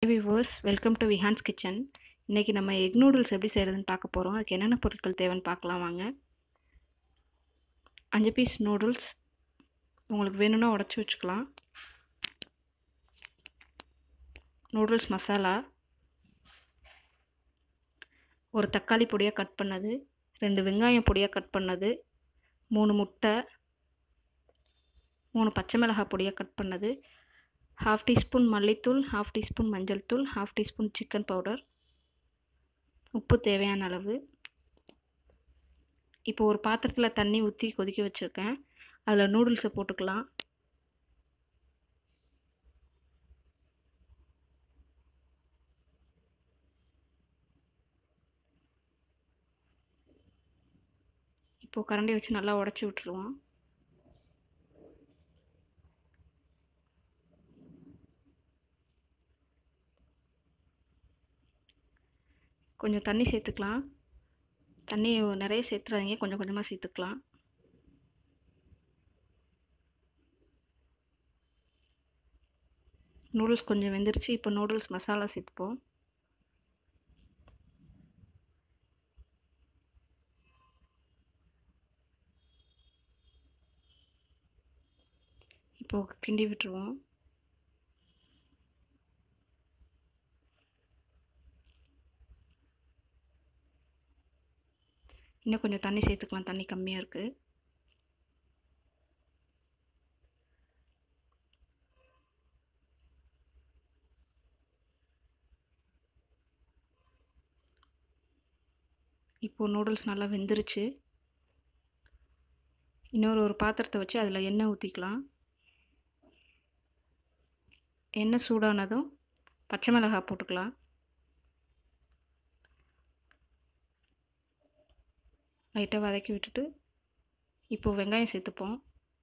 viewers welcome to Vihan's kitchen இன்றைக்கி நம்ம egg noodles எப்படி செய்கிறதுன்னு பார்க்க போகிறோம் அதுக்கு என்னென்ன பொருட்கள் தேவைன்னு பார்க்கலாம் வாங்க அஞ்சு பீஸ் நூடுல்ஸ் உங்களுக்கு வேணும்னா உடச்சி வச்சுக்கலாம் நூடுல்ஸ் மசாலா ஒரு தக்காளி பொடியாக கட் பண்ணது ரெண்டு வெங்காயம் பொடியாக கட் பண்ணது மூணு முட்டை மூணு பச்சை மிளகாய் பொடியாக கட் பண்ணது ஹாஃப் டீஸ்பூன் மல்லித்தூள் ஹாஃப் டீஸ்பூன் மஞ்சள் தூள் ஹாஃப் டீஸ்பூன் சிக்கன் பவுடர் உப்பு தேவையான அளவு இப்போ ஒரு பாத்திரத்தில் தண்ணி ஊற்றி கொதிக்க வச்சுருக்கேன் அதில் நூடுல்ஸை போட்டுக்கலாம் இப்போது கரண்டி வச்சு நல்லா உடச்சி விட்டுருவோம் கொஞ்சம் தண்ணி சேர்த்துக்கலாம் தண்ணி நிறைய சேர்த்துறாதீங்க கொஞ்சம் கொஞ்சமாக சேர்த்துக்கலாம் நூடுல்ஸ் கொஞ்சம் வெந்துருச்சு இப்போ நூடுல்ஸ் மசாலா சேர்த்துப்போம் இப்போது கிண்டி விட்டுருவோம் இன்னும் கொஞ்சம் தண்ணி சேர்த்துக்கலாம் தண்ணி கம்மியாக இருக்குது இப்போது நூடுல்ஸ் நல்லா வெந்துருச்சு இன்னொரு ஒரு பாத்திரத்தை வச்சு அதில் எண்ணெய் ஊற்றிக்கலாம் எண்ணெய் சூடானதும் பச்சை மிளகாய் போட்டுக்கலாம் லைட்டாக வதக்கி விட்டுட்டு இப்போது வெங்காயம் சேர்த்துப்போம்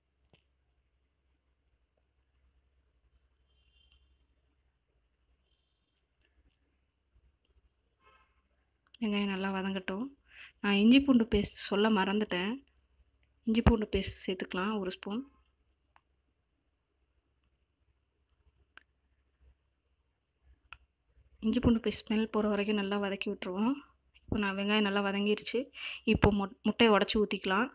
வெங்காயம் நல்லா வதங்கட்டும் நான் இஞ்சி பூண்டு பேஸ்ட் சொல்ல மறந்துட்டேன் இஞ்சி பூண்டு பேஸ்ட் சேர்த்துக்கலாம் ஒரு ஸ்பூன் இஞ்சி பூண்டு பேஸ்ட் ஸ்மெல் போகிற வரைக்கும் நல்லா வதக்கி விட்டுருவோம் இப்போ நான் வெங்காயம் நல்லா வதங்கிருச்சு இப்போ மொ முட்டையை உடச்சி ஊற்றிக்கலாம்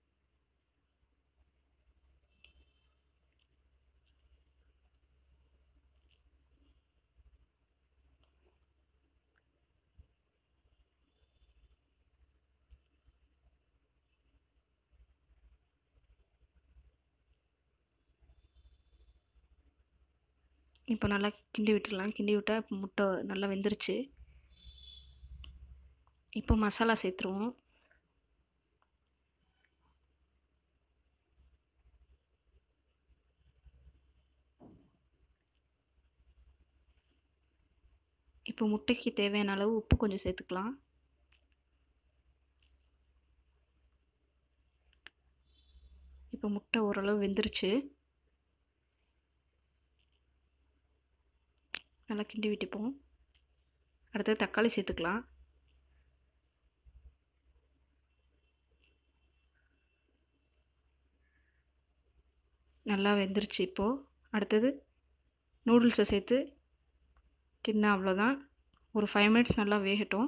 இப்போ நல்லா கிண்டி விட்டுடலாம் கிண்டி விட்டால் முட்டை நல்லா வெந்துருச்சு இப்போ மசாலா சேர்த்துருவோம் இப்போ முட்டைக்கு தேவையான அளவு உப்பு கொஞ்சம் சேர்த்துக்கலாம் இப்போ முட்டை ஓரளவு வெந்துருச்சு நல்லா கிண்டி விட்டுப்போம் அடுத்தது தக்காளி சேர்த்துக்கலாம் நல்லா வெந்துருச்சு இப்போது அடுத்தது நூடுல்ஸை சேர்த்து கிண்ணா அவ்வளோதான் ஒரு ஃபைவ் மினிட்ஸ் நல்லா வேகட்டும்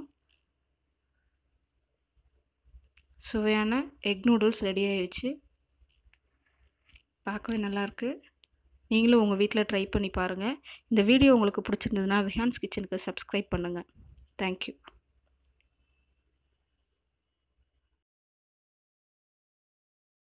சுவையான எக் நூடுல்ஸ் ரெடி ஆயிடுச்சு பார்க்கவே நல்லாயிருக்கு நீங்களும் உங்கள் வீட்டில் ட்ரை பண்ணி பாருங்கள் இந்த வீடியோ உங்களுக்கு பிடிச்சிருந்ததுன்னா விஹான்ஸ் கிச்சனுக்கு சப்ஸ்கிரைப் பண்ணுங்கள் தேங்க்யூ